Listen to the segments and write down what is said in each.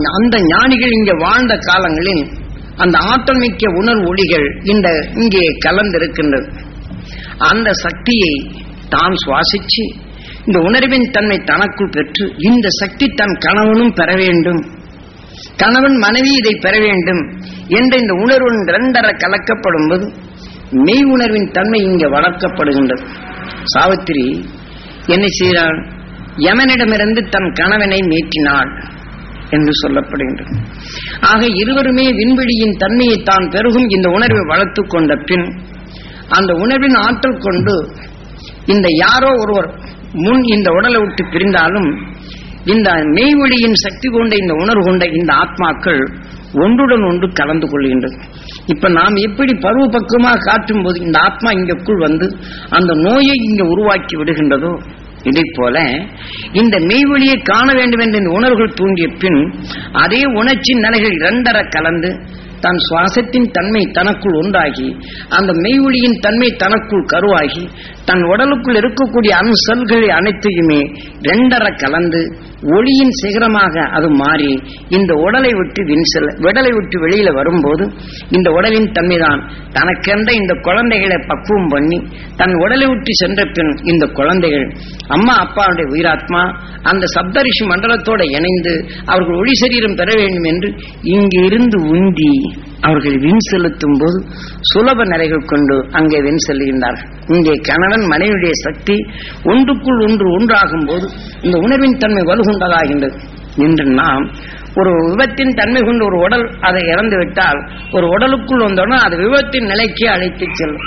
அந்த ஞானிகள் இங்கே வாழ்ந்த காலங்களில் அந்த ஆற்றல் மிக்க உணர்வு ஒளிகள் இந்த இங்கே கலந்திருக்கின்றது அந்த சக்தியை தான் சுவாசிச்சு இந்த உணர்வின் தன்மை தனக்குள் பெற்று இந்த சக்தி தன் கணவனும் பெற வேண்டும் கணவன் மனைவி இதை பெற வேண்டும் என்ற இந்த உணர்வு இரண்டர கலக்கப்படும் போது மெய் உணர்வின் தன்மை இங்கே வளர்க்கப்படுகின்றது சாவித்திரி என்ன செய்கிறாள் யமனிடமிருந்து தன் கணவனை மீட்டினாள் என்று சொல்லப்படுகின்றது ஆக இருவருமே விண்வெளியின் தன்மையை தான் பெருகும் இந்த உணர்வை வளர்த்து கொண்ட பின் அந்த உணர்வின் ஆற்றல் கொண்டு இந்த யாரோ ஒருவர் முன் இந்த உடலை விட்டு பிரிந்தாலும் இந்த மெய்வொழியின் சக்தி கொண்ட இந்த உணர்வு கொண்ட இந்த ஆத்மாக்கள் ஒன்றுடன் ஒன்று கலந்து கொள்கின்றது இப்ப நாம் எப்படி பருவ பக்குவமாக காட்டும் போது இந்த ஆத்மா இங்கக்குள் வந்து அந்த நோயை இங்க உருவாக்கி விடுகின்றதோ இதை போல இந்த மெய்வழியை காண வேண்டும் என்ற இந்த உணர்வுகள் தூண்டிய பின் அதே உணர்ச்சி நிலைகள் இரண்டர கலந்து தன் சுவாசத்தின் தன்மை தனக்குள் ஒன்றாகி அந்த மெய்வொழியின் தன்மை தனக்குள் கருவாகி தன் உடலுக்குள் இருக்கக்கூடிய அணுசல்களை அனைத்தையுமே ரெண்டர கலந்து ஒளியின் சிகரமாக அது மாறி இந்த உடலை விட்டு வின்சல் விடலை விட்டு வெளியில வரும்போது இந்த உடலின் தன்மைதான் தனக்கென்ற இந்த குழந்தைகளை பக்குவம் பண்ணி தன் உடலை விட்டு சென்ற பின் இந்த குழந்தைகள் அம்மா அப்பாவுடைய உயிராத்மா அந்த சப்தரிஷி மண்டலத்தோட இணைந்து அவர்கள் ஒளி சரீரம் பெற வேண்டும் என்று இங்கு இருந்து உந்தி அவர்கள் விண் செலுத்தும் போது சுலப நிலைகள் கொண்டு அங்கே விண் செல்கின்றார்கள் இங்கே கணவன் மனைவியுடைய சக்தி ஒன்றுக்குள் ஒன்று ஒன்றாகும் போது இந்த உணர்வின் தன்மை வலுகொண்டதாகின்றது இன்று நாம் ஒரு விபத்தின் தன்மை கொண்டு ஒரு உடல் அதை இறந்து விட்டால் ஒரு உடலுக்குள் வந்தவுடன் அது விபத்தின் நிலைக்கு அழைத்து செல்லும்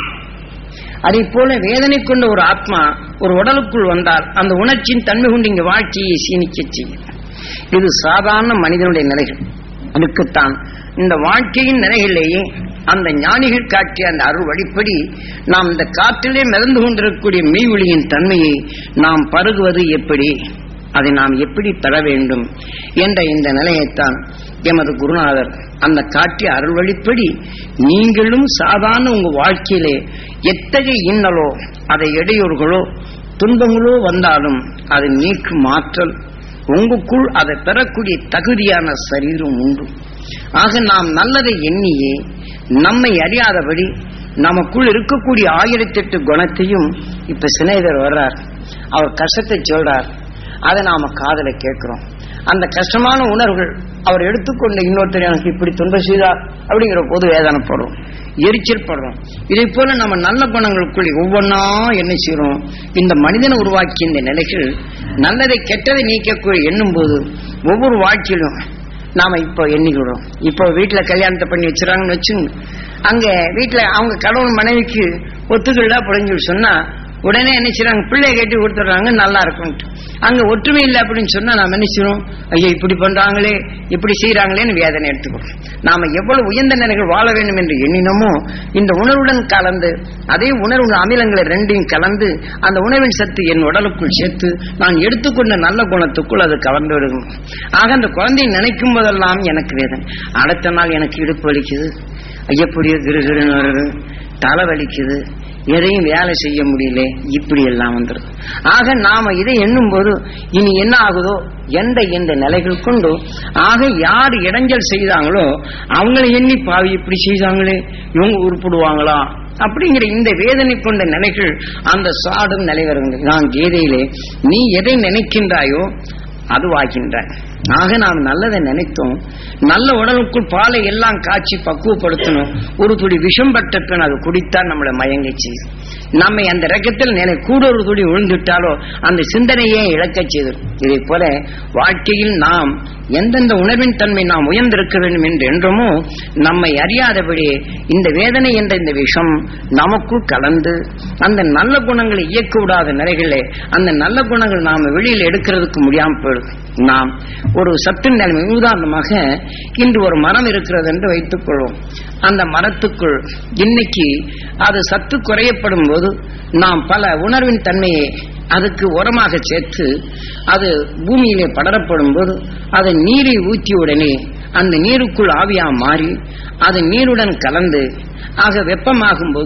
அதை போல வேதனை கொண்ட ஒரு ஆத்மா ஒரு உடலுக்குள் வந்தால் அந்த உணர்ச்சியின் தன்மை கொண்டு இங்கு வாழ்க்கையை சீனிக்க செய்யும் இது சாதாரண மனிதனுடைய நிலைகள் அதுக்குத்தான் இந்த வாழ்க்கையின் நிலைகளிலேயே அந்த ஞானிகள் காட்டிய அந்த அருள் வழிப்படி நாம் இந்த காற்றிலே மிதந்து கொண்டிருக்கக்கூடிய மெய்வொழியின் தன்மையை நாம் பருகுவது எப்படி அதை நாம் எப்படி பெற வேண்டும் என்ற இந்த நிலையைத்தான் எமது குருநாதர் அந்த காட்டிய அருள் வழிப்படி நீங்களும் சாதாரண உங்க வாழ்க்கையிலே எத்தகைய இன்னலோ அதை இடையூறுகளோ துன்பங்களோ வந்தாலும் அதை நீக்கும் ஆற்றல் உங்களுக்குள் அதை பெறக்கூடிய தகுதியான சரீரம் உண்டு ஆக நாம் நல்லதை எண்ணியே நம்மை அறியாதபடி நமக்குள் இருக்கக்கூடிய ஆயிரத்தி எட்டு குணத்தையும் இப்ப சிநேகர் வர்றார் அவர் கஷ்டத்தை சொல்றார் அதை நாம காதல கேட்கிறோம் அந்த கஷ்டமான உணர்வுகள் அவர் எடுத்துக்கொண்ட இன்னொருத்தர் எனக்கு இப்படி துன்பம் செய்தார் அப்படிங்கிற போது வேதனைப்படுறோம் எரிச்சல் படுறோம் இதை போல நம்ம நல்ல குணங்களுக்குள்ளே ஒவ்வொன்றா என்ன செய்யறோம் இந்த மனிதனை உருவாக்கிய இந்த நிலைகள் நல்லதை கெட்டதை நீக்கக்கூடிய எண்ணும் போது ஒவ்வொரு வாழ்க்கையிலும் நாம இப்போ எண்ணிக்கிறோம் இப்போ வீட்டுல கல்யாணத்தை பண்ணி வச்சுறாங்கன்னு வச்சுங்க அங்க வீட்டுல அவங்க கணவன் மனைவிக்கு ஒத்துக்கலா புரிஞ்சு சொன்னா உடனே என்ன செய்றாங்க பிள்ளைய கட்டி கொடுத்துட்றாங்க நல்லா இருக்கும்ட்டு அங்க ஒற்றுமை இல்லை அப்படின்னு சொன்னா நாம என்ன செய்யறோம் ஐயோ இப்படி பண்றாங்களே இப்படி செய்யறாங்களேன்னு வேதனை எடுத்துக்கிறோம் நாம எவ்வளவு உயர்ந்த நிலைகள் வாழ வேண்டும் என்று எண்ணினோமோ இந்த உணர்வுடன் கலந்து அதே உணர்வு அமிலங்களை ரெண்டையும் கலந்து அந்த உணவின் சத்து என் உடலுக்குள் சேர்த்து நான் எடுத்துக்கொண்ட நல்ல குணத்துக்குள் அது கலந்து விடுகும் ஆக அந்த குழந்தையை நினைக்கும் போதெல்லாம் எனக்கு வேதனை அடுத்த நாள் எனக்கு இடுப்பு வலிக்குது ஐயப்படியோ கிருகிருன்னு வருது தலை வலிக்குது எதையும் வேலை செய்ய முடியல இப்படி எல்லாம் வந்துடும் ஆக நாம இதை எண்ணும் போது இனி என்ன ஆகுதோ எந்த எந்த நிலைகள் கொண்டு ஆக யார் இடைஞ்சல் செய்தாங்களோ அவங்களை எண்ணி பாவி இப்படி செய்தாங்களே இவங்க உருப்பிடுவாங்களா அப்படிங்கிற இந்த வேதனை கொண்ட நிலைகள் அந்த சாடும் நிலை வருகின்றது நான் கீதையிலே நீ எதை நினைக்கின்றாயோ அதுவாகின்றாய் ஆக நாம் நல்லதை நினைத்தோம் நல்ல உடலுக்குள் பாலை எல்லாம் காய்ச்சி பக்குவப்படுத்தணும் ஒரு துளி விஷம் பட்ட பின் அது குடித்தால் நம்மளை மயங்க செய்யும் நம்மை அந்த ரகத்தில் நினை கூட ஒரு துளி விழுந்துட்டாலோ அந்த சிந்தனையே இழக்கச் செய்தது இதை போல வாழ்க்கையில் நாம் எந்தெந்த உணர்வின் தன்மை நாம் உயர்ந்திருக்க வேண்டும் என்று என்றுமோ நம்மை அறியாதபடி இந்த வேதனை என்ற இந்த விஷம் நமக்குள் கலந்து அந்த நல்ல குணங்களை இயக்க விடாத நிலைகளே அந்த நல்ல குணங்கள் நாம வெளியில் எடுக்கிறதுக்கு முடியாமல் போயிடுது நாம் ஒரு சத்தின் நிலைமை உதாரணமாக இன்று ஒரு மரம் இருக்கிறது என்று வைத்துக் கொள்வோம் அந்த மரத்துக்குள் இன்னைக்கு அது சத்து குறையப்படும் போது நாம் பல உணர்வின் தன்மையை அதுக்கு உரமாக சேர்த்து அது பூமியிலே படரப்படும் போது அதை நீரை ஊற்றிய உடனே அந்த நீருக்குள் ஆவியா மாறி அது நீருடன் கலந்து ஆக வெப்பமாகும் போது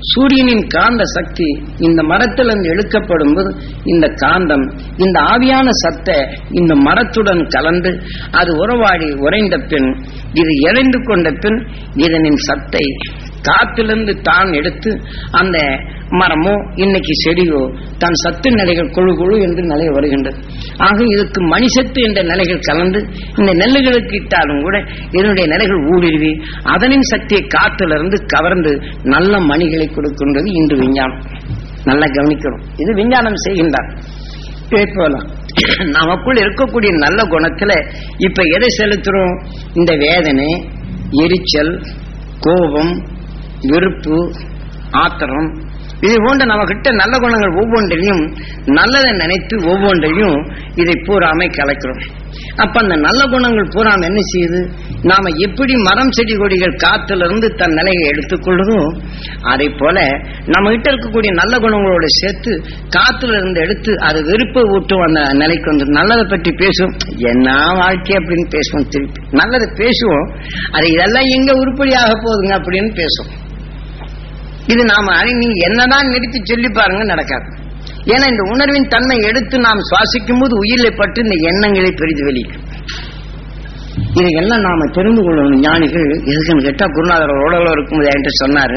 சூரியனின் காந்த சக்தி இந்த மரத்திலிருந்து இழுக்கப்படும் போது இந்த காந்தம் இந்த ஆவியான சத்தை இந்த மரத்துடன் கலந்து அது உறவாடி உறைந்த பின் இது இணைந்து கொண்ட பின் இதனின் சத்தை காத்திலிருந்து தான் எடுத்து அந்த மரமோ இன்னைக்கு செடியோ தன் சத்து நிலைகள் குழு குழு என்று நிலை வருகின்றது ஆக இதுக்கு மணிசத்து என்ற நிலைகள் கலந்து இந்த நெல்லுகளுக்கு இட்டாலும் கூட இதனுடைய நிலைகள் ஊடுருவி அதனின் சக்தியை காத்திலிருந்து கவர்ந்து நல்ல மணிகளை கொடுக்கின்றது இன்று விஞ்ஞானம் நல்லா கவனிக்கணும் இது விஞ்ஞானம் செய்கின்றார் இதே போல நமக்குள் இருக்கக்கூடிய நல்ல குணத்துல இப்ப எதை செலுத்துறோம் இந்த வேதனை எரிச்சல் கோபம் வெறுப்பு ஆத்திரம் இது போன்ற நம்ம கிட்ட நல்ல குணங்கள் ஒவ்வொன்றையும் நல்லதை நினைத்து ஒவ்வொன்றையும் இதை பூராமை கலக்கிறோம் அப்ப அந்த நல்ல குணங்கள் பூராம என்ன செய்யுது நாம எப்படி மரம் செடி கொடிகள் காத்திலிருந்து தன் நிலையை எடுத்துக்கொள்ளுதோ அதை போல நம்ம கிட்ட இருக்கக்கூடிய நல்ல குணங்களோட சேர்த்து காத்துல இருந்து எடுத்து அது வெறுப்பை ஊட்டும் அந்த நிலைக்கு வந்து நல்லதை பற்றி பேசுவோம் என்ன வாழ்க்கை அப்படின்னு பேசுவோம் திருப்பி நல்லதை பேசுவோம் அது இதெல்லாம் எங்க உருப்படியாக போகுதுங்க அப்படின்னு பேசுவோம் இது நாம அணி- நீங்க என்னதான் நிறுத்தி சொல்லி பாருங்க நடக்காது ஏன்னா இந்த உணர்வின் தன்மை எடுத்து நாம் சுவாசிக்கும் போது உயிரை பட்டு இந்த எண்ணங்களை பெரிது வெளிக்கும் இதையெல்லாம் நாம தெரிந்து கொள்ளணும் ஞானிகள் எதுக்குன்னு கேட்டா குருநாதர் உடல இருக்கும்போது என்கிட்ட சொன்னாரு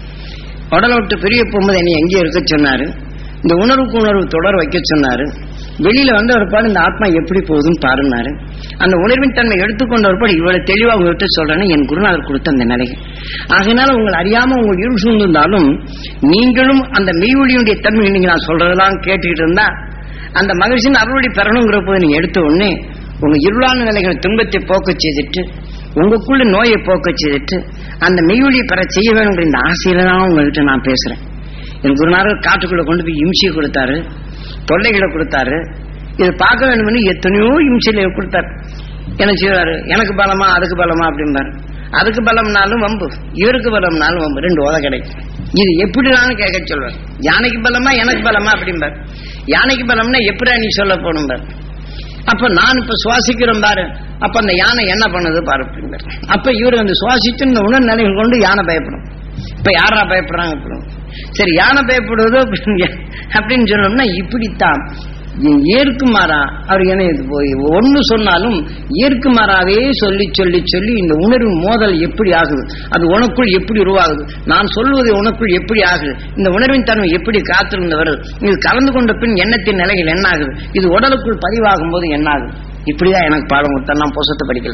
உடலை விட்டு பெரிய போகும்போது என்னை எங்கேயும் இருக்க சொன்னாரு இந்த உணர்வுக்கு உணர்வு தொடர் வைக்க சொன்னாரு வெளியில வந்து ஒரு பாடு இந்த ஆத்மா எப்படி போகுதுன்னு பாருனாரு அந்த உணர்வின் தன்மை எடுத்துக்கொண்ட ஒரு பாடு இவ்வளவு தெளிவா உங்ககிட்ட சொல்றேன்னு என் குருநாதர் கொடுத்த அந்த நிலை ஆகையினால உங்களை அறியாம உங்க இருள் சூழ்ந்திருந்தாலும் நீங்களும் அந்த மெய்வொழியுடைய தன்மை நீங்க நான் சொல்றதெல்லாம் கேட்டுக்கிட்டு இருந்தா அந்த மகிழ்ச்சியின் அறுவடை பெறணுங்கிற போது நீங்க எடுத்த உடனே உங்க இருளான நிலைகள் துன்பத்தை போக்க செய்துட்டு உங்களுக்குள்ள நோயை போக்க செய்துட்டு அந்த மெய்வொழியை பெற செய்ய வேணுங்கிற இந்த ஆசையில தான் உங்ககிட்ட நான் பேசுறேன் என் குருநாதர் காட்டுக்குள்ள கொண்டு போய் இம்சையை கொடுத்தாரு தொல்லைகளை கொடுத்தாரு இது பார்க்க வேண்டும்னு எத்தனையோ இம்சையில கொடுத்தாரு என்ன செய்வாரு எனக்கு பலமா அதுக்கு பலமா அப்படிம்பாரு அதுக்கு பலம்னாலும் வம்பு இவருக்கு பலம்னாலும் வம்பு ரெண்டு உத கிடைக்கும் இது எப்படினாலும் கேட்க சொல்வார் யானைக்கு பலமா எனக்கு பலமா அப்படிம்பார் யானைக்கு பலம்னா எப்படியா நீ சொல்ல போகணும்பார் அப்ப நான் இப்ப சுவாசிக்கிறேன் பாரு அப்ப அந்த யானை என்ன பண்ணுது பாரு அப்படிம்பார் அப்ப இவர் அந்த சுவாசித்து இந்த உணர் நிலைகள் கொண்டு யானை பயப்படும் இப்ப யாரா பயப்படுறாங்க அப்புறம் சரி யானை பயப்படுவது அப்படின்னு அப்படின்னு சொன்னோம்னா இப்படித்தான் ஏற்குமாறா அவர் இணையது போய் ஒன்னு சொன்னாலும் ஏற்குமாறாவே சொல்லி சொல்லி சொல்லி இந்த உணர்வு மோதல் எப்படி ஆகுது அது உனக்குள் எப்படி உருவாகுது நான் சொல்வது உனக்குள் எப்படி ஆகுது இந்த உணர்வின் தன்மை எப்படி காத்திருந்து வருது இது கலந்து கொண்ட பின் எண்ணத்தின் நிலைகள் என்ன ஆகுது இது உடலுக்குள் பதிவாகும் போது என்ன ஆகுது இப்படிதான் எனக்கு பாடம் கொடுத்தா நான் புசத்தை படிக்கல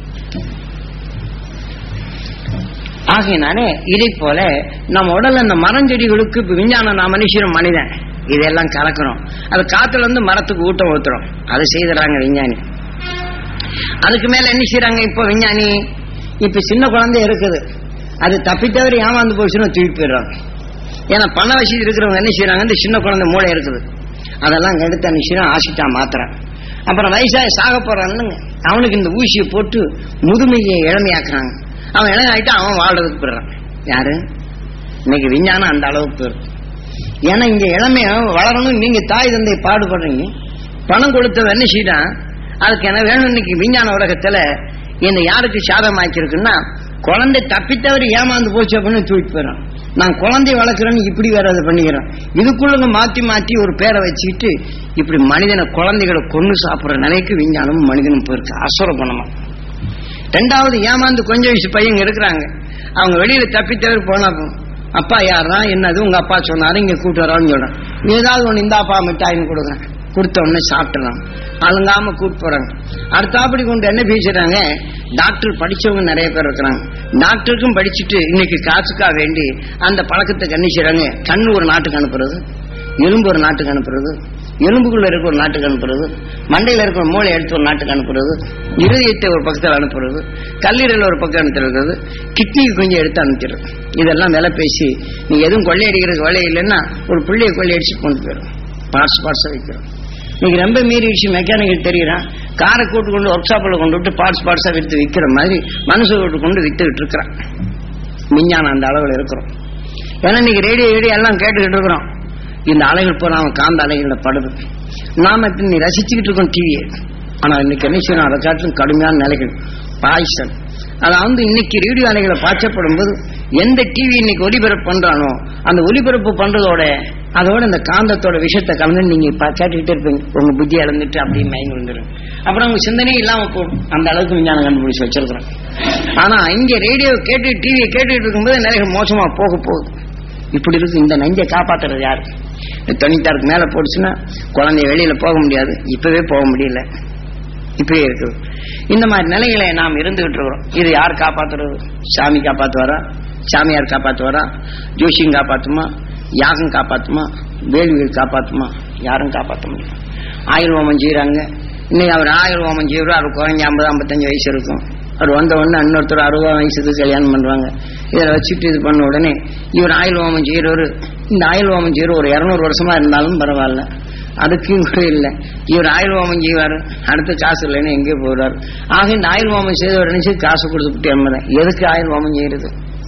ஆகையினாலே இதை போல நம்ம உடல் அந்த மரஞ்செடிகளுக்கு இப்ப விஞ்ஞானம் நான் மனுஷனும் மனிதன் இதெல்லாம் கலக்கிறோம் அது காத்துல இருந்து மரத்துக்கு ஊட்டம் ஊத்துறோம் அதை செய்துறாங்க விஞ்ஞானி அதுக்கு மேல என்ன செய்யறாங்க இப்போ விஞ்ஞானி இப்ப சின்ன குழந்தை இருக்குது அது தப்பி தவறி ஏமாந்து போச்சுன்னா தூக்கி போயிடுறாங்க ஏன்னா பண வசதி இருக்கிறவங்க என்ன செய்யறாங்க இந்த சின்ன குழந்தை மூளை இருக்குது அதெல்லாம் எடுத்து என்ன செய்யறான் ஆசிட்டா மாத்துறான் அப்புறம் வயசாக சாக போறான்னு அவனுக்கு இந்த ஊசியை போட்டு முதுமையை இளமையாக்குறாங்க அவன் இளமை ஆயிட்டா அவன் வாழ்றதுக்கு போயிடுறான் யாரு இன்னைக்கு விஞ்ஞானம் அந்த அளவுக்கு போயிருக்கு ஏன்னா இங்க இளமைய வளரணும் நீங்க தாய் தந்தை பாடுபடுறீங்க பணம் கொடுத்தவன் என்ன செய்யறான் அதுக்கு என்ன வேணும் இன்னைக்கு விஞ்ஞான உலகத்துல இந்த யாருக்கு சாதமாக்கிருக்குன்னா குழந்தை தப்பித்தவரை ஏமாந்து போச்சு அப்படின்னு தூக்கிட்டு போயிடும் நான் குழந்தை வளர்க்குறேன்னு இப்படி வேற அதை பண்ணிக்கிறேன் இதுக்குள்ள மாத்தி மாத்தி ஒரு பேரை வச்சுக்கிட்டு இப்படி மனிதனை குழந்தைகளை கொண்டு சாப்பிடுற நிலைக்கு விஞ்ஞானமும் மனிதனும் போயிருக்கு அசுர குணமா ரெண்டாவது ஏமாந்து கொஞ்சம் வயசு பையங்க இருக்கிறாங்க அவங்க வெளியில தப்பித்தவர் போனா போதும். அப்பா யாரா என்னது உங்க அப்பா சொன்னாரு இங்க கூட்டு வரோன்னு சொல்றேன் நீ ஏதாவது ஒண்ணு இந்த அப்பா மிட்டாயின்னு கொடுக்குறேன் கொடுத்த உடனே சாப்பிட்டுறான் அழுங்காம கூட்டு போறாங்க அடுத்தாப்படி கொண்டு என்ன பேசுறாங்க டாக்டர் படிச்சவங்க நிறைய பேர் இருக்கிறாங்க டாக்டருக்கும் படிச்சுட்டு இன்னைக்கு காசுக்கா வேண்டி அந்த பழக்கத்தை கண்ணிச்சுறாங்க கண்ணு ஒரு நாட்டுக்கு அனுப்புறது எலும்பு ஒரு நாட்டுக்கு அனுப்புறது எலும்புக்குள்ள இருக்க ஒரு நாட்டுக்கு அனுப்புறது மண்டையில இருக்கிற மூளை எடுத்து ஒரு நாட்டுக்கு அனுப்புறது இருதயத்தை ஒரு பக்கத்தில் அனுப்புறது கல்லீரல் ஒரு பக்கம் அனுப்புறது கிட்னிக்கு கொஞ்சம் எடுத்து அனுப்பிடுறது இதெல்லாம் விலை பேசி நீ எதுவும் கொள்ளையடிக்கிறதுக்கு வேலை இல்லைன்னா ஒரு பிள்ளைய கொள்ளையடிச்சு கொண்டு போயிடும் பார்ட்ஸ் பார்ட்ஸா வைக்கிறோம் இன்னைக்கு ரொம்ப மீறிடுச்சு மெக்கானிக்கல் தெரியுறான் காரை கூட்டு கொண்டு ஒர்க் ஷாப்பில் கொண்டு விட்டு பார்ட்ஸ் பார்ட்ஸா வித்து விற்கிற மாதிரி மனசு கூட்டு கொண்டு வித்துக்கிட்டு இருக்கிறான் விஞ்ஞானம் அந்த அளவில் இருக்கிறோம் ஏன்னா இன்னைக்கு ரேடியோ ரேடியோ எல்லாம் கேட்டுக்கிட்டு இருக்கிறோம் இந்த அலைகள் பூரா அவன் காந்த அலைகள படுது நாம இப்ப நீ ரசிச்சுக்கிட்டு இருக்கோம் டிவியை ஆனா இன்னைக்கு என்ன செய்யணும் அதை காட்டிலும் கடுமையான நிலைகள் பாய்சன் அதாவது இன்னைக்கு ரேடியோ அலைகளை பாய்ச்சப்படும் போது எந்த டிவி இன்னைக்கு ஒளிபரப்பு பண்றானோ அந்த ஒளிபரப்பு பண்றதோட அதோட இந்த காந்தத்தோட விஷயத்தை கலந்து நீங்க பா- கேட்டுக்கிட்டே இருப்பீங்க உங்க புத்தி இழந்துட்டு அப்படியே மயங்கி வந்துடும் அப்புறம் உங்க சிந்தனையே இல்லாம போடும் அந்த அளவுக்கு விஞ்ஞானம் கண்டுபிடிச்சு வச்சிருக்கிறோம் ஆனா இங்க ரேடியோ கேட்டு டிவியை கேட்டுட்டு இருக்கும்போது நிறைய மோசமா போக போகுது இப்படி இருக்கு இந்த நஞ்சை காப்பாத்துறது யாரு இந்த தொண்ணூத்தாறுக்கு மேல போடுச்சுன்னா குழந்தைய வெளியில போக முடியாது இப்பவே போக முடியல இப்பவே இருக்குது இந்த மாதிரி நிலைகளை நாம் இருந்துகிட்டு இருக்கிறோம் இது யார் காப்பாத்துறது சாமி காப்பாத்துவாரா சாமியார் காப்பாத்துவாரா ஜோஷியம் காப்பாத்துமா யாகம் காப்பாத்துமா வேள்விகள் காப்பாத்துமா யாரும் காப்பாற்ற முடியும் ஆயுள் ஹோமம் செய்யறாங்க இன்னைக்கு அவர் ஆயுள் ஹோமம் செய்யறோம் அவர் குறைஞ்ச ஐம்பது ஐம்பத்தஞ்சு வயசு இருக்கும் அவர் வந்த உடனே இன்னொருத்தர் அறுபது வயசுக்கு கல்யாணம் பண்றாங்க இதில் வச்சுட்டு இது பண்ண உடனே இவர் ஆயுள் ஹோமம் செய்யறவர் இந்த ஆயுள் ஹோமம் செய்யற ஒரு இருநூறு வருஷமா இருந்தாலும் பரவாயில்ல அதுக்கும் கூட இல்லை இவர் ஆயுள் ஹோமம் செய்வார் அடுத்து காசு இல்லைன்னு எங்கே போறாரு ஆக இந்த ஆயுள் ஹோமம் செய்தவர் நினைச்சு காசு கொடுத்துட்டு எம்மதான் எதுக்கு ஆயுள் ஹோமம் செய்யறது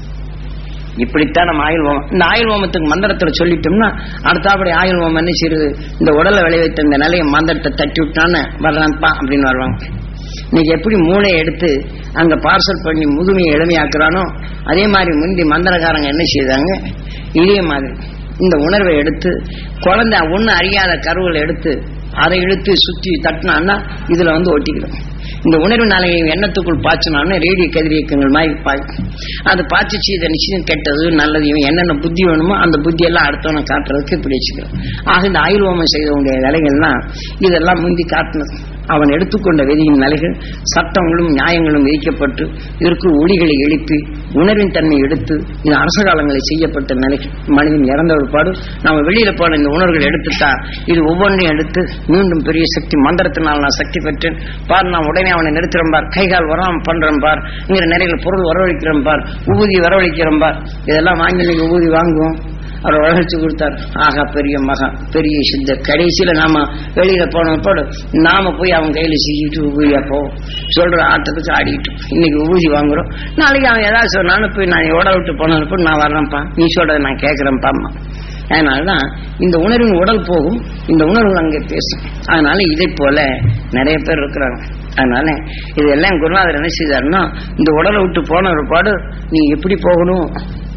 இப்படித்தான் நம்ம ஆயுள் ஹோமம் இந்த ஆயுள் ஹோமத்துக்கு மந்திரத்துல சொல்லிட்டோம்னா அடுத்தாப்படி ஆயுள் ஹோமம் என்ன செய்யுது இந்த உடலை விளைவித்த இந்த நிலையை மந்திரத்தை தட்டி விட்டான்னு வரலாம்ப்பா அப்படின்னு வருவாங்க இன்னைக்கு எப்படி மூளையை எடுத்து அங்க பார்சல் பண்ணி முதுமையை எளிமையாக்குறானோ அதே மாதிரி முந்தி மந்திரக்காரங்க என்ன செய்தாங்க இதே மாதிரி இந்த உணர்வை எடுத்து குழந்தை ஒண்ணு அறியாத கருவில் எடுத்து அதை இழுத்து சுத்தி தட்டினான்னா இதுல வந்து ஒட்டிக்கிடும் இந்த உணர்வு நாளையை எண்ணத்துக்குள் பாய்ச்சினான்னு ரேடியோ கதிரியக்கங்கள் மாதிரி பாய் அது பாய்ச்சிச்சு இதை நிச்சயம் கெட்டது நல்லது இவன் என்னென்ன புத்தி வேணுமோ அந்த புத்தி எல்லாம் அடுத்தவனை காட்டுறதுக்கு இப்படி வச்சுக்கிறோம் ஆக இந்த ஆயுள் ஹோமம் செய்த வேண்டிய வேலைகள்லாம் இதெல்லாம் முந்தி காட்டினது அவன் எடுத்துக்கொண்ட விதியின் நிலைகள் சட்டங்களும் நியாயங்களும் விதிக்கப்பட்டு இதற்கு ஒளிகளை எழுப்பி உணர்வின் தன்மை எடுத்து இது அரச காலங்களில் செய்யப்பட்ட நிலைகள் மனிதன் இறந்த ஒருபாடு நாம வெளியில போன இந்த உணர்வுகள் எடுத்துட்டா இது ஒவ்வொன்றையும் எடுத்து மீண்டும் பெரிய சக்தி மந்திரத்தினால் நான் சக்தி பெற்றேன் பார் நான் உடனே அவனை நிறுத்துறேன் பார் கை கால் வராம பண்றேன் பார் இங்க நிறைய பொருள் வரவழைக்கிறேன் பார் ஊதி வரவழைக்கிறேன் பார் இதெல்லாம் வாங்கி நீங்க ஊதி வாங்குவோம் அவர் வளர்ச்சி கொடுத்தார் ஆகா பெரிய மகா பெரிய சித்தர் கடைசியில நாம வெளியில போனப்போ நாம போய் அவன் கையில சீக்கிட்டு ஊதியா போ சொல்ற ஆட்டத்துக்கு ஆடிட்டு இன்னைக்கு ஊதி வாங்குறோம் நாளைக்கு அவன் ஏதாவது சொன்னாலும் போய் நான் ஓட விட்டு போனப்போ நான் வர்றேன்ப்பா நீ சொல்றதை நான் கேட்கிறேன்ப்பா அதனாலதான் இந்த உணர்வின் உடல் போகும் இந்த உணர்வு அங்கே பேசும் அதனால இதை போல நிறைய பேர் இருக்கிறாங்க அதனால இதெல்லாம் குருநாதர் என்ன செய்தாருன்னா இந்த உடலை விட்டு போன ஒரு பாடு நீ எப்படி போகணும்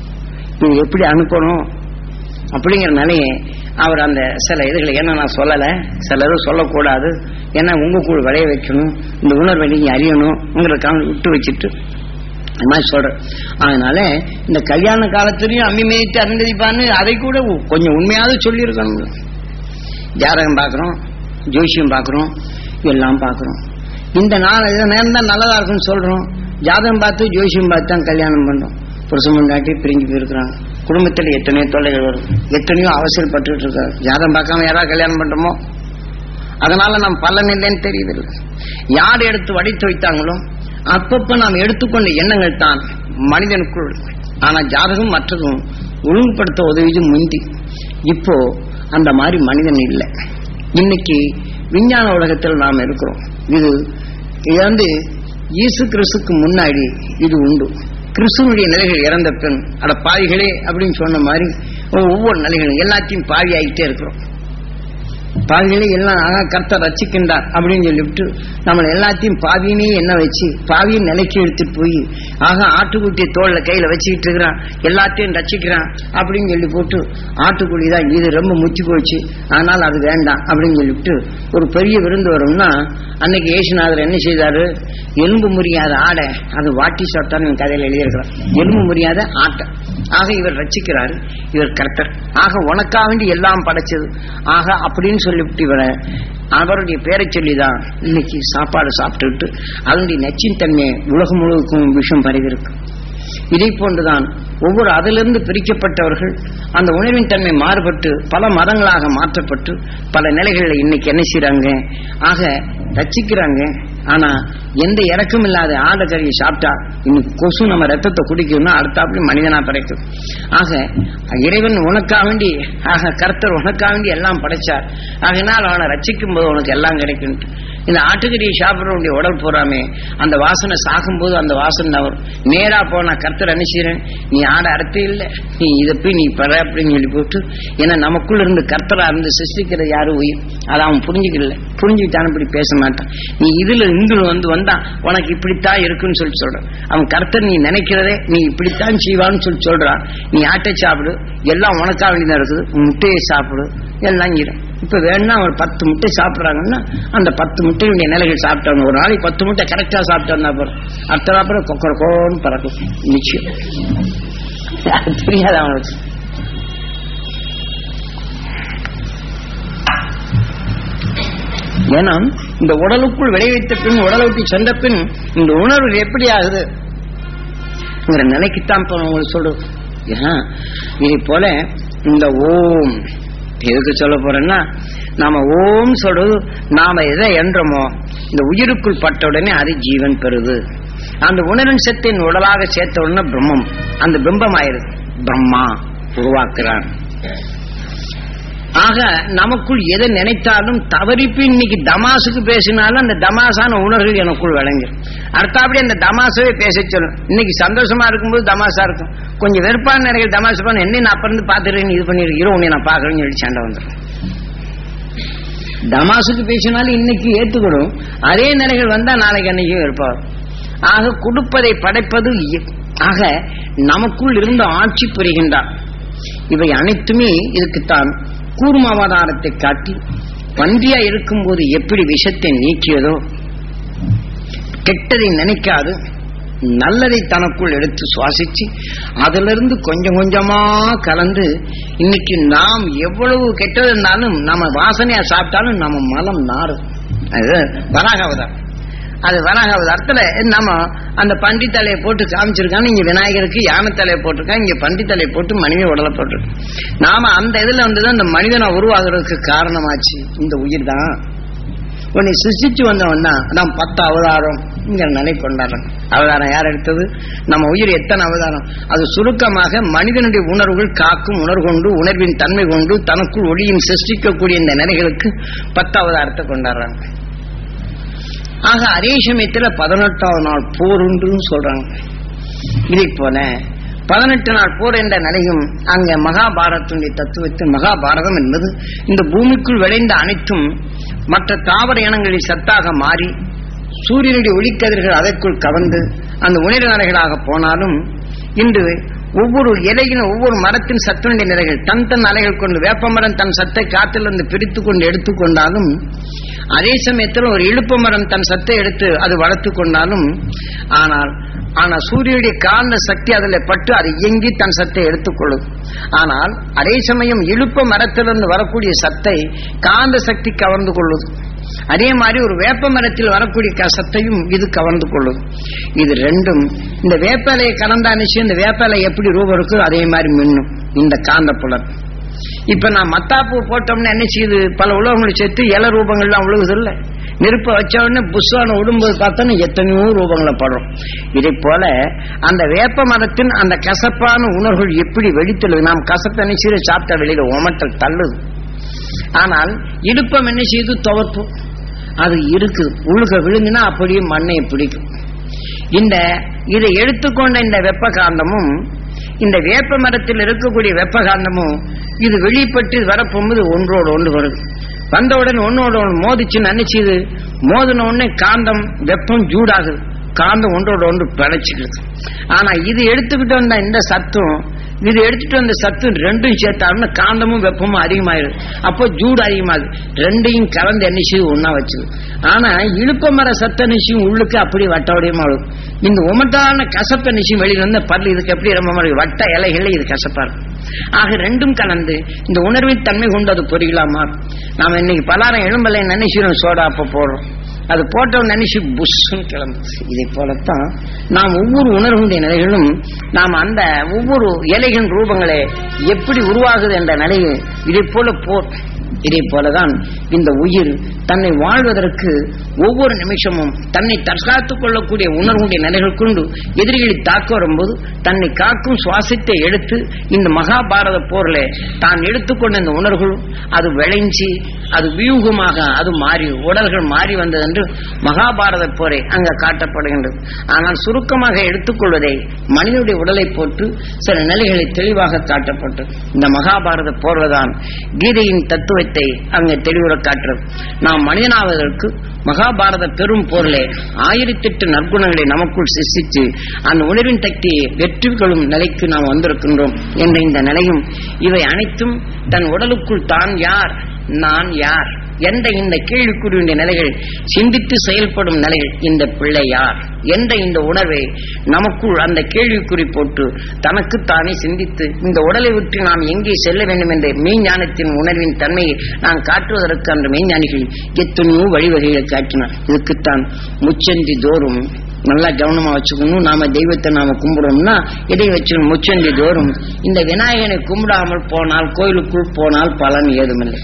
நீ எப்படி அனுப்பணும் அப்படிங்கிற நிலையை அவர் அந்த சில இதுகளை என்ன நான் சொல்லலை சில இது சொல்லக்கூடாது ஏன்னா உங்க கூட விளைய வைக்கணும் இந்த உணர்வை நீங்க அறியணுங்கிறதுக்காக விட்டு வச்சுட்டு அது மாதிரி சொல்றேன் அதனால இந்த கல்யாண காலத்திலையும் அம்மி மேய்த்து அனுமதிப்பான்னு அதை கூட கொஞ்சம் உண்மையாவது சொல்லியிருக்கணும் ஜாதகம் பார்க்குறோம் ஜோசியம் பார்க்குறோம் எல்லாம் பார்க்குறோம் இந்த நாள் இந்த நேரம் தான் நல்லதா இருக்குன்னு சொல்றோம் ஜாதகம் பார்த்து ஜோசியம் பார்த்து தான் கல்யாணம் பண்றோம் புருஷன் முன்னாட்டி பிரிஞ்சு போயிருக்கிறாங்க குடும்பத்தில் எத்தனையோ தொல்லைகள் வரும் எத்தனையோ அவசரப்பட்டு இருக்காரு ஜாதகம் பார்க்காம யாராவது கல்யாணம் பண்றோமோ அதனால நாம் பலன் இல்லைன்னு தெரியுது யார் எடுத்து வடித்து வைத்தாங்களோ அப்பப்ப நாம் எடுத்துக்கொண்ட எண்ணங்கள் தான் மனிதனுக்குள் ஆனா ஜாதகம் மற்றதும் ஒழுங்குபடுத்த உதவிது முந்தி இப்போ அந்த மாதிரி மனிதன் இல்லை இன்னைக்கு விஞ்ஞான உலகத்தில் நாம் இருக்கிறோம் இது இது வந்து இயேசு கிறிஸ்துக்கு முன்னாடி இது உண்டு கிறிஸ்துவனுடைய நிலைகள் இறந்த பின் அட பாவிகளே அப்படின்னு சொன்ன மாதிரி ஒவ்வொரு நிலைகளும் எல்லாத்தையும் பாவி ஆகிட்டே இருக்கிறோம் பாவிகளை எல்லாம் ஆக கர்த்தர் ரச்சிக்கின்றார் அப்படின்னு சொல்லிவிட்டு நம்மளை எல்லாத்தையும் பாவியினே என்ன வச்சு பாவியின் நிலைக்கு எடுத்துட்டு போய் ஆக ஆட்டுக்குட்டியை தோல்ல கையில வச்சுக்கிட்டு இருக்கிறான் எல்லாத்தையும் ரச்சிக்கிறான் அப்படின்னு சொல்லி போட்டு ஆட்டுக்குடி தான் இது ரொம்ப முத்தி போச்சு அதனால அது வேண்டாம் அப்படின்னு சொல்லிவிட்டு ஒரு பெரிய விருந்து வரும்னா அன்னைக்கு ஏசுநாதர் என்ன செய்தாரு எலும்பு முறியாத ஆடை அது வாட்டி சாப்பிட்டான்னு கதையில எழுதியிருக்கிறார் எலும்பு முறியாத ஆட்டை ஆக இவர் ரச்சிக்கிறாரு இவர் கர்த்தர் ஆக உனக்கா வேண்டி எல்லாம் படைச்சது ஆக அப்படின்னு சொல்லிவிட்டு இவரை அவருடைய பேரை சொல்லிதான் இன்னைக்கு சாப்பாடு சாப்பிட்டுட்டு அதனுடைய நச்சின் தன்மையை உலகம் முழுவதுக்கும் விஷம் பரவிருக்கு இதை போன்றுதான் ஒவ்வொரு அதிலிருந்து பிரிக்கப்பட்டவர்கள் அந்த உணர்வின் தன்மை மாறுபட்டு பல மதங்களாக மாற்றப்பட்டு பல நிலைகளில் இன்னைக்கு என்ன செய்யறாங்க ஆக ரச்சிக்கிறாங்க ஆனா எந்த இறக்கம் இல்லாத ஆட கறியை சாப்பிட்டா இன்னைக்கு கொசு நம்ம ரத்தத்தை குடிக்கணும்னா அடுத்தாப்படி மனிதனா படைக்கும் ஆக இறைவன் உனக்காக வேண்டி ஆக கர்த்தர் உனக்காக வேண்டி எல்லாம் படைச்சார் ஆகையினால் அவனை ரச்சிக்கும் போது உனக்கு எல்லாம் கிடைக்கும் இந்த ஆட்டுக்கறியை சாப்பிட்றவனுடைய உடல் போறாமே அந்த வாசனை சாகும்போது அந்த வாசனை தான் வரும் நேரா போனா கர்த்தர் அனுப்பிச்சிறேன் நீ ஆட அறுத்தே இல்லை நீ இதை போய் நீ பெற அப்படின்னு சொல்லி போட்டு ஏன்னா நமக்குள்ள இருந்து கர்த்தரா இருந்து சிருஷ்டிக்கிறது யாரும் உயிர் அதை அவன் புரிஞ்சுக்கல புரிஞ்சுக்கிட்டான் இப்படி பேச மாட்டான் நீ இதுல இந்து வந்து வந்தா உனக்கு இப்படித்தான் இருக்குன்னு சொல்லி சொல்றான் அவன் கர்த்தர் நீ நினைக்கிறதே நீ இப்படித்தான் செய்வான்னு சொல்லி சொல்றான் நீ ஆட்டை சாப்பிடு எல்லாம் உனக்கா வேண்டியதா இருக்குது முட்டையை சாப்பிடு எல்லாம் இரு இப்ப வேணும்னா ஒரு பத்து முட்டை சாப்பிடுறாங்கன்னா அந்த பத்து முட்டையுடைய நிலைகள் சாப்பிட்டாங்க ஒரு நாளைக்கு பத்து முட்டை கரெக்டா சாப்பிட்டு வந்தா போறோம் அடுத்த அப்புறம் கொக்கரக்கோன்னு பறக்கும் நிச்சயம் அது தெரியாது அவனுக்கு ஏன்னா இந்த உடலுக்குள் விளைவித்த பின் உடலை விட்டு சென்ற பின் இந்த உணர்வு எப்படி ஆகுது நிலைக்குத்தான் இப்ப நான் உங்களுக்கு சொல்றது ஏன்னா இதை போல இந்த ஓம் எதுக்கு சொல்ல போறேன்னா நாம ஓம் சொல்றது நாம எதை என்றமோ இந்த உயிருக்குள் பட்ட உடனே அது ஜீவன் பெறுது அந்த உணர்வின் சத்தின் உடலாக சேர்த்த உடனே பிரம்மம் அந்த பிம்பம் ஆயிருது பிரம்மா உருவாக்குறான் ஆக நமக்குள் எதை நினைத்தாலும் தவறிப்பு இன்னைக்கு தமாசுக்கு பேசினாலும் அந்த தமாசான உணர்வுகள் எனக்குள் விளங்கும் அடுத்தாப்படி அந்த தமாசவே பேச சொல்லும் இன்னைக்கு சந்தோஷமா இருக்கும்போது தமாசா இருக்கும் கொஞ்சம் வெறுப்பான நிறைய தமாசு பண்ண என்ன நான் அப்ப இருந்து பாத்துருக்கேன் இது பண்ணிருக்கீரோ உன்னை நான் பாக்குறேன்னு சொல்லி சண்டை வந்துடும் தமாசுக்கு பேசினாலும் இன்னைக்கு ஏத்துக்கிடும் அதே நிலைகள் வந்தா நாளைக்கு அன்னைக்கும் இருப்பார் ஆக கொடுப்பதை படைப்பது இ- ஆக நமக்குள் இருந்து ஆட்சி புரிகின்றார் இவை அனைத்துமே இதுக்குத்தான் கூர்மாவதாரத்தை காட்டி பன்றியா இருக்கும்போது எப்படி விஷத்தை நீக்கியதோ கெட்டதை நினைக்காது நல்லதை தனக்குள் எடுத்து சுவாசிச்சு அதிலிருந்து கொஞ்சம் கொஞ்சமா கலந்து இன்னைக்கு நாம் எவ்வளவு கெட்டது இருந்தாலும் நம்ம வாசனையா சாப்பிட்டாலும் நம்ம மலம் நாரும் அது வராகாவதாரம் அது வராகாவதாரத்துல நம்ம அந்த பண்டி தலையை போட்டு காமிச்சிருக்காங்க இங்க விநாயகருக்கு யானை தலையை போட்டிருக்காங்க இங்க பண்டி தலையை போட்டு மனித உடலை போட்டிருக்கு நாம அந்த இதுல வந்துதான் இந்த மனிதனை உருவாகிறதுக்கு காரணமாச்சு இந்த உயிர் தான் உன்னை சிருஷ்டிச்சு வந்தவன் தான் நாம் பத்து அவதாரம் இங்க நிலை கொண்டாடுறோம் அவதாரம் யார் எடுத்தது நம்ம உயிர் எத்தனை அவதாரம் அது சுருக்கமாக மனிதனுடைய உணர்வுகள் காக்கும் உணர்வு கொண்டு உணர்வின் தன்மை கொண்டு தனக்குள் ஒளியும் சிருஷ்டிக்கக்கூடிய இந்த நிலைகளுக்கு பத்து அவதாரத்தை கொண்டாடுறாங்க ஆக அதே சமயத்துல பதினெட்டாவது நாள் போர் உண்டுன்னு சொல்றாங்க இதை போல பதினெட்டு நாள் போர் என்ற நிலையும் அங்க மகாபாரதத்துடைய தத்துவத்தில் மகாபாரதம் என்பது இந்த பூமிக்குள் விளைந்த அனைத்தும் மற்ற தாவர இனங்களில் சத்தாக மாறி சூரியனுடைய ஒளிக்கதிர்கள் அதற்குள் கவர்ந்து அந்த உணர் நிலைகளாக போனாலும் இன்று ஒவ்வொரு இலையிலும் ஒவ்வொரு மரத்தின் சத்துடைய நிலைகள் தன் தன் அலைகள் கொண்டு வேப்பமரம் தன் சத்தை காற்றிலிருந்து பிரித்து கொண்டு எடுத்துக்கொண்டாலும் அதே சமயத்தில் ஒரு இழுப்பு மரம் தன் சத்தை எடுத்து அது வளர்த்து கொண்டாலும் ஆனால் ஆனா சூரியனுடைய காந்த சக்தி அதில் பட்டு அது இயங்கி தன் சத்தை எடுத்துக்கொள்ளும் ஆனால் அதே சமயம் இழுப்ப மரத்திலிருந்து வரக்கூடிய சத்தை காந்த சக்தி கவர்ந்து கொள்ளுது அதே மாதிரி ஒரு வேப்ப மரத்தில் வரக்கூடிய க- சத்தையும் இது கவர்ந்து கொள்ளும் இது ரெண்டும் இந்த வேப்பலையை கலந்தா நிச்சயம் இந்த வேப்பலை எப்படி ரூபம் இருக்கோ அதே மாதிரி மின்னும் இந்த காந்த புலன் இப்ப நான் மத்தாப்பூ போட்டோம்னா என்ன செய்யுது பல உலகங்களை சேர்த்து இல ரூபங்கள்லாம் உழுகுது இல்ல நெருப்ப வச்ச உடனே புஷ்வான விடும்போது பார்த்தோன்னா எத்தனையோ ரூபங்களை படுறோம் இதை போல அந்த வேப்ப மரத்தின் அந்த கசப்பான உணர்வுகள் எப்படி வெடித்துள்ளது நாம் கசப்பை என்ன செய்து சாப்பிட்ட வெளியில உமட்டல் தள்ளுது ஆனால் இடுப்பம் என்ன செய்யுது துவர்ப்பு அது இருக்குது உழுக விழுந்துனா அப்படியே மண்ணை பிடிக்கும் இந்த இதை எடுத்துக்கொண்ட இந்த வெப்ப காந்தமும் இந்த வேப்ப மரத்தில் இருக்கக்கூடிய வெப்ப காந்தமும் இது வெளிப்பட்டு வரப்போகும்போது ஒன்றோடு ஒன்று வருது வந்தவுடன் ஒன்னோட ஒன்று மோதிச்சுன்னு நினைச்சுது மோதின உடனே காந்தம் வெப்பம் ஜூடாகுது காந்தம் ஒன்றோட ஒன்று பிழைச்சிக்கிறது ஆனா இது எடுத்துக்கிட்டு வந்த இந்த சத்தும் இது எடுத்துட்டு வந்த சத்து ரெண்டும் சேர்த்தாலும் காந்தமும் வெப்பமும் அதிகமாயிடுது அப்போ ஜூடு அதிகமாகுது ரெண்டையும் கலந்து என்ன செய்யுது ஒன்னா வச்சுது ஆனா இழுப்ப மர சத்த நிச்சயம் உள்ளுக்கு அப்படி வட்டவடியமா இருக்கும் இந்த உமட்டான கசப்ப நிச்சயம் வெளியில வந்து பல்லு இதுக்கு எப்படி ரொம்ப மாதிரி வட்ட இலைகள்ல இது கசப்பா இருக்கும் ஆக ரெண்டும் கலந்து இந்த உணர்வின் தன்மை கொண்டு அது பொறிகலாமா நாம இன்னைக்கு பலாரம் எலும்பலை நினைச்சிடும் சோடா அப்ப போடுறோம் அது போட்டவன் நினைச்சு புஷ்ன்னு கிளம்புது இதை போலத்தான் நாம் ஒவ்வொரு உணர்வுடைய நிலைகளும் நாம் அந்த ஒவ்வொரு இலைகளின் ரூபங்களே எப்படி உருவாகுது என்ற நிலையை இதை போல போர் இதே போலதான் இந்த உயிர் தன்னை வாழ்வதற்கு ஒவ்வொரு நிமிஷமும் தன்னை தற்காத்துக் கொள்ளக்கூடிய உணர்வுடைய நிலைகள் கொண்டு எதிரிகளை தாக்க வரும்போது தன்னை காக்கும் சுவாசத்தை எடுத்து இந்த மகாபாரத போர்ல தான் எடுத்துக்கொண்ட இந்த உணர்வுகள் அது விளைஞ்சி அது வியூகமாக அது மாறி உடல்கள் மாறி வந்தது என்று மகாபாரத போரை அங்க காட்டப்படுகின்றது ஆனால் சுருக்கமாக எடுத்துக்கொள்வதை மனிதனுடைய உடலை போட்டு சில நிலைகளை தெளிவாக காட்டப்பட்டது இந்த மகாபாரத போர்வதான் கீதையின் தத்துவத்தை அங்கே தெளிவுற காட்டுறது நாம் மனிதனாவதற்கு மகாபாரத பெரும் போரிலே ஆயிரத்தி எட்டு நற்குணங்களை நமக்குள் சிசித்து அந்த உணர்வின் சக்தியை வெற்றி கொள்ளும் நிலைக்கு நாம் வந்திருக்கின்றோம் என்ற இந்த நிலையும் இவை அனைத்தும் தன் உடலுக்குள் தான் யார் நான் யார் என்ற இந்த கேள்விக்குரிய நிலைகள் சிந்தித்து செயல்படும் நிலைகள் இந்த பிள்ளை யார் என்ற இந்த உணர்வை நமக்குள் அந்த கேள்விக்குறி போட்டு தனக்குத்தானே சிந்தித்து இந்த உடலை விட்டு நாம் எங்கே செல்ல வேண்டும் என்ற மெய்ஞானத்தின் உணர்வின் தன்மையை நான் காட்டுவதற்கு அந்த மெய்ஞானிகள் எத்தனையோ வழிவகைகளை காட்டினார் இதுக்குத்தான் முச்சந்தி தோறும் நல்லா கவனமா வச்சுக்கணும் நாம தெய்வத்தை நாம கும்பிடுறோம்னா இதை வச்சு முச்சந்தி தோறும் இந்த விநாயகனை கும்பிடாமல் போனால் கோயிலுக்குள் போனால் பலன் ஏதுமில்லை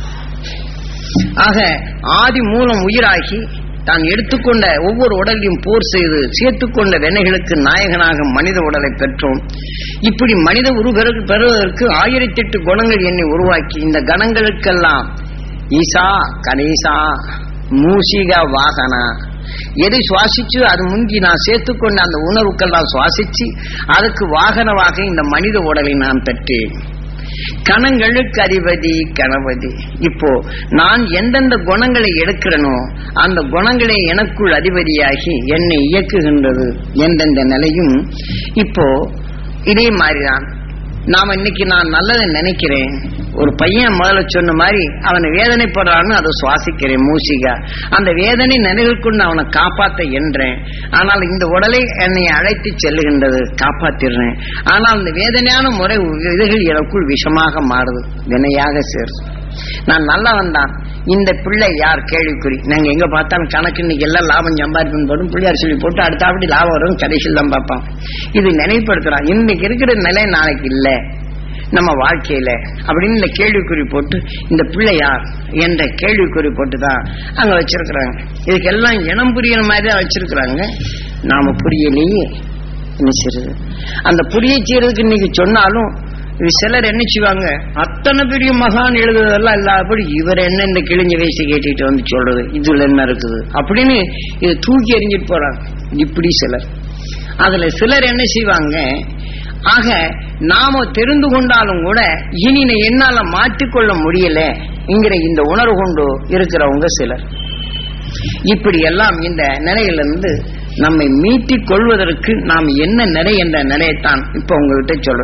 ஆக ஆதி மூலம் உயிராகி தான் எடுத்துக்கொண்ட ஒவ்வொரு உடலையும் போர் செய்து சேர்த்துக்கொண்ட வெண்ணைகளுக்கு நாயகனாக மனித உடலை பெற்றோம் இப்படி மனித உரு பெறு- பெறுவதற்கு ஆயிரத்தி எட்டு குணங்கள் என்னை உருவாக்கி இந்த கணங்களுக்கெல்லாம் ஈசா கணேசா மூசிகா வாகனா எதை சுவாசிச்சு அது முந்தி நான் சேர்த்துக்கொண்ட அந்த உணர்வுக்கெல்லாம் சுவாசிச்சு அதுக்கு வாகனமாக இந்த மனித உடலை நான் பெற்றேன் கணங்களுக்கு அதிபதி கணபதி இப்போ நான் எந்தெந்த குணங்களை எடுக்கிறனோ அந்த குணங்களே எனக்குள் அதிபதியாகி என்னை இயக்குகின்றது எந்தெந்த நிலையும் இப்போ இதே மாதிரிதான் நாம இன்னைக்கு நான் நல்லதை நினைக்கிறேன் ஒரு பையன் முதல்ல சொன்ன மாதிரி அவனை வேதனைப்படுறான்னு அதை சுவாசிக்கிறேன் மூசிகா அந்த வேதனை நினைவுக்குண்டு அவனை காப்பாத்த என்றேன் ஆனால் இந்த உடலை என்னை அழைத்து செல்லுகின்றது காப்பாத்திடுறேன் ஆனால் அந்த வேதனையான முறை இதுகள் எனக்குள் விஷமாக மாறுது வினையாக சேருது நான் நல்லவன் தான் இந்த பிள்ளை யார் கேள்விக்குறி நாங்க எங்க பார்த்தாலும் கணக்கு இன்னைக்கு எல்லாம் லாபம் சம்பாதிப்பு போடும் பிள்ளையார் சொல்லி போட்டு அடுத்த அப்படி லாபம் வரும் கடைசியில் தான் பார்ப்பான் இது நினைவுபடுத்துறான் இன்னைக்கு இருக்கிற நிலை நாளைக்கு இல்ல நம்ம வாழ்க்கையில அப்படின்னு இந்த கேள்விக்குறி போட்டு இந்த பிள்ளை யார் என்ற கேள்விக்குறி போட்டு தான் அங்க வச்சிருக்கிறாங்க இதுக்கெல்லாம் இனம் புரியற மாதிரி தான் வச்சிருக்கிறாங்க நாம புரியலையே என்ன செய்யறது அந்த புரிய செய்யறதுக்கு இன்னைக்கு சொன்னாலும் இது சிலர் என்ன செய்வாங்க அத்தனை பெரிய மகான் எழுதுறதெல்லாம் இல்லாதபடி இவர் என்ன இந்த கிழிஞ்ச வயசு கேட்டுட்டு வந்து சொல்றது இதுல என்ன இருக்குது அப்படின்னு இதை தூக்கி எறிஞ்சிட்டு போறாங்க இப்படி சிலர் அதுல சிலர் என்ன செய்வாங்க ஆக நாம தெரிந்து கொண்டாலும் கூட இனி நான் என்னால மாற்றிக்கொள்ள முடியல என்கிற இந்த உணர்வு கொண்டு இருக்கிறவங்க சிலர் இப்படி எல்லாம் இந்த நிலையிலிருந்து நம்மை மீட்டிக் கொள்வதற்கு நாம் என்ன நிலை என்ற நிலையைத்தான் இப்ப உங்ககிட்ட சொல்றோம்